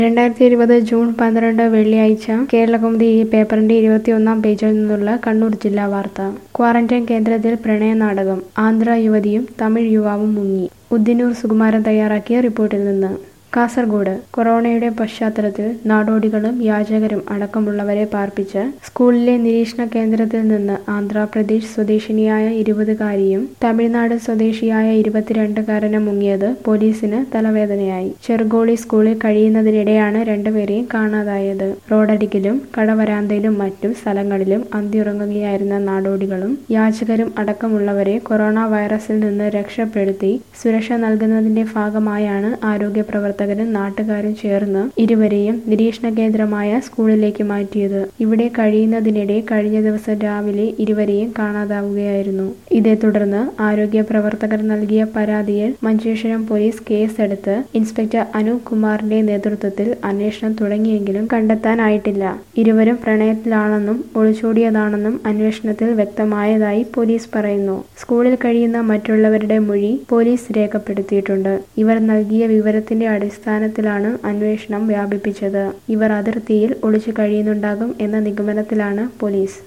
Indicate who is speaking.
Speaker 1: രണ്ടായിരത്തി ഇരുപത് ജൂൺ പന്ത്രണ്ട് വെള്ളിയാഴ്ച കേരളകൗമുദി ഈ പേപ്പറിന്റെ ഇരുപത്തിയൊന്നാം പേജിൽ നിന്നുള്ള കണ്ണൂർ ജില്ലാ വാർത്ത ക്വാറന്റൈൻ കേന്ദ്രത്തിൽ പ്രണയനാടകം ആന്ധ്ര യുവതിയും തമിഴ് യുവാവും മുങ്ങി ഉദ്ദിനൂർ സുകുമാരൻ തയ്യാറാക്കിയ റിപ്പോർട്ടിൽ നിന്ന് കാസർഗോഡ് കൊറോണയുടെ പശ്ചാത്തലത്തിൽ നാടോടികളും യാചകരും അടക്കമുള്ളവരെ പാർപ്പിച്ച് സ്കൂളിലെ നിരീക്ഷണ കേന്ദ്രത്തിൽ നിന്ന് ആന്ധ്രാപ്രദേശ് സ്വദേശിനിയായ ഇരുപതുകാരിയും തമിഴ്നാട് സ്വദേശിയായ ഇരുപത്തിരണ്ടുകാരനും മുങ്ങിയത് പോലീസിന് തലവേദനയായി ചെറുകോളി സ്കൂളിൽ കഴിയുന്നതിനിടെയാണ് രണ്ടുപേരെയും കാണാതായത് റോഡരികിലും കടവരാന്തയിലും മറ്റും സ്ഥലങ്ങളിലും അന്തിയുറങ്ങുകയായിരുന്ന നാടോടികളും യാചകരും അടക്കമുള്ളവരെ കൊറോണ വൈറസിൽ നിന്ന് രക്ഷപ്പെടുത്തി സുരക്ഷ നൽകുന്നതിന്റെ ഭാഗമായാണ് ആരോഗ്യ പ്രവർത്തകരും നാട്ടുകാരും ചേർന്ന് ഇരുവരെയും നിരീക്ഷണ കേന്ദ്രമായ സ്കൂളിലേക്ക് മാറ്റിയത് ഇവിടെ കഴിയുന്നതിനിടെ കഴിഞ്ഞ ദിവസം രാവിലെ ഇരുവരെയും കാണാതാവുകയായിരുന്നു ഇതേ തുടർന്ന് ആരോഗ്യ പ്രവർത്തകർ നൽകിയ പരാതിയിൽ മഞ്ചേശ്വരം പോലീസ് കേസെടുത്ത് ഇൻസ്പെക്ടർ അനൂപ് കുമാറിന്റെ നേതൃത്വത്തിൽ അന്വേഷണം തുടങ്ങിയെങ്കിലും കണ്ടെത്താനായിട്ടില്ല ഇരുവരും പ്രണയത്തിലാണെന്നും ഒളിച്ചോടിയതാണെന്നും അന്വേഷണത്തിൽ വ്യക്തമായതായി പോലീസ് പറയുന്നു സ്കൂളിൽ കഴിയുന്ന മറ്റുള്ളവരുടെ മൊഴി പോലീസ് രേഖപ്പെടുത്തിയിട്ടുണ്ട് ഇവർ നൽകിയ വിവരത്തിന്റെ അടിസ്ഥാനത്തിലാണ് അന്വേഷണം വ്യാപിപ്പിച്ചത് ഇവർ അതിർത്തിയിൽ ഒളിച്ചു കഴിയുന്നുണ്ടാകും എന്ന നിഗമനത്തിലാണ് പോലീസ്